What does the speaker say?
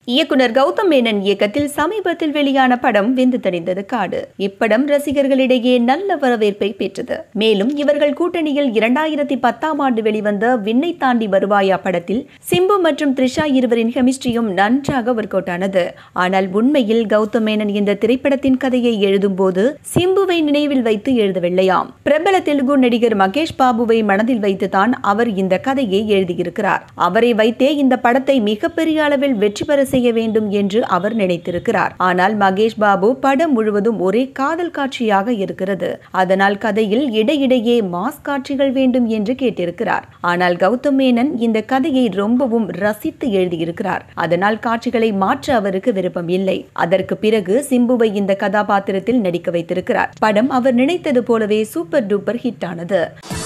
இயக்குனர் கௌதம் மேனன் இயக்கத்தில் சமீபத்தில் வெளியான படம் வெந்து தணிந்தது காடு இப்படம் ரசிகர்களிடையே நல்ல வரவேற்பை பெற்றது மேலும் இவர்கள் கூட்டணியில் இரண்டாயிரத்தி பத்தாம் ஆண்டு வெளிவந்த விண்ணை தாண்டி வருவாயா படத்தில் சிம்பு மற்றும் த்ரிஷா இருவரின் கெமிஸ்ட்ரியும் நன்றாக ஒர்க் அவுட் ஆனது ஆனால் உண்மையில் கௌதம் மேனன் இந்த திரைப்படத்தின் கதையை எழுதும்போது சிம்புவை நினைவில் வைத்து எழுதவில்லையாம் பிரபல தெலுங்கு நடிகர் மகேஷ் பாபுவை மனதில் வைத்துதான் அவர் இந்த கதையை எழுதியிருக்கிறார் அவரை வைத்தே இந்த படத்தை மிகப்பெரிய அளவில் வெற்றி பெற செய்ய வேண்டும் என்று அவர் நினைத்திருக்கிறார் ஆனால் மகேஷ் பாபு படம் முழுவதும் ஒரே காதல் காட்சியாக இருக்கிறது அதனால் கதையில் இடையிடையே மாஸ் காட்சிகள் வேண்டும் என்று கேட்டிருக்கிறார் ஆனால் கௌதம் மேனன் இந்த கதையை ரொம்பவும் ரசித்து எழுதியிருக்கிறார் அதனால் காட்சிகளை மாற்ற அவருக்கு விருப்பம் இல்லை அதற்கு பிறகு சிம்புவை இந்த கதாபாத்திரத்தில் நடிக்க வைத்திருக்கிறார் படம் அவர் நினைத்தது போலவே சூப்பர் டூப்பர் ஹிட் ஆனது